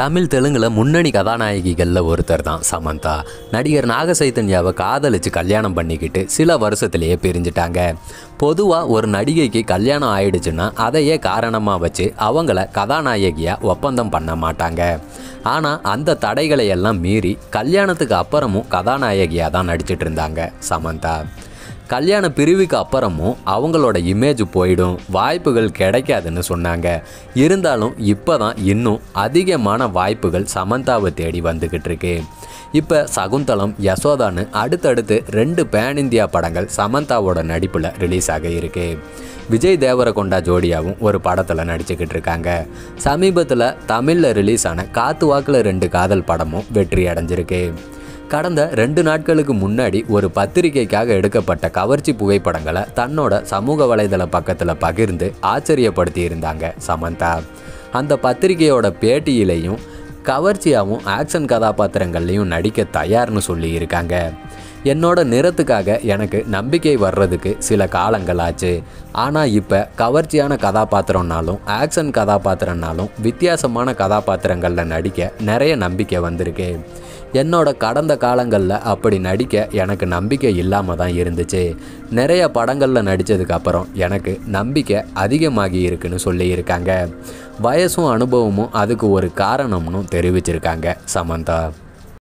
தமிழ் தெலுங்கில் முன்னணி கதாநாயகிகளில் ஒருத்தர் தான் சமந்தா நடிகர் நாக சைத்தன்யாவை காதலிச்சு கல்யாணம் பண்ணிக்கிட்டு சில வருஷத்திலேயே பிரிஞ்சிட்டாங்க பொதுவாக ஒரு நடிகைக்கு கல்யாணம் ஆயிடுச்சுன்னா அதையே காரணமாக வச்சு அவங்கள கதாநாயகியாக ஒப்பந்தம் பண்ண மாட்டாங்க ஆனால் அந்த தடைகளை எல்லாம் மீறி கல்யாணத்துக்கு அப்புறமும் கதாநாயகியாக தான் நடிச்சிட்டு இருந்தாங்க சமந்தா கல்யாண பிரிவுக்கு அப்புறமும் அவங்களோட இமேஜ் போயிடும் வாய்ப்புகள் கிடைக்காதுன்னு சொன்னாங்க இருந்தாலும் இப்போ தான் இன்னும் அதிகமான வாய்ப்புகள் சமந்தாவை தேடி வந்துக்கிட்டு இருக்கு இப்போ சகுந்தலம் யசோதான்னு அடுத்தடுத்து ரெண்டு பேன் இந்தியா படங்கள் சமந்தாவோட நடிப்பில் ரிலீஸ் ஆக இருக்கு விஜய் தேவரகொண்டா ஜோடியாவும் ஒரு படத்தில் நடிச்சுக்கிட்டு இருக்காங்க சமீபத்தில் தமிழில் ரிலீஸ் ஆன காத்து வாக்கில் ரெண்டு காதல் படமும் வெற்றி அடைஞ்சிருக்கு கடந்த ரெண்டு நாட்களுக்கு முன்னாடி ஒரு பத்திரிகைக்காக எடுக்கப்பட்ட கவர்ச்சி புகைப்படங்களை தன்னோட சமூக வலைதள பக்கத்தில் பகிர்ந்து ஆச்சரியப்படுத்தி இருந்தாங்க சமந்தா அந்த பத்திரிகையோட பேட்டியிலையும் கவர்ச்சியாகவும் ஆக்ஷன் கதாபாத்திரங்கள்லையும் நடிக்க தயார்னு சொல்லி இருக்காங்க என்னோட நிறத்துக்காக எனக்கு நம்பிக்கை வர்றதுக்கு சில காலங்கள் ஆச்சு ஆனால் இப்போ கவர்ச்சியான கதாபாத்திரம்னாலும் ஆக்ஷன் கதாபாத்திரம்னாலும் வித்தியாசமான கதாபாத்திரங்களில் நடிக்க நிறைய நம்பிக்கை வந்திருக்கு என்னோட கடந்த காலங்களில் அப்படி நடிக்க எனக்கு நம்பிக்கை இல்லாமல் தான் இருந்துச்சு நிறைய படங்களில் நடித்ததுக்கப்புறம் எனக்கு நம்பிக்கை அதிகமாகி இருக்குன்னு சொல்லியிருக்காங்க வயசும் அனுபவமும் அதுக்கு ஒரு காரணம்னு தெரிவிச்சிருக்காங்க சமந்தா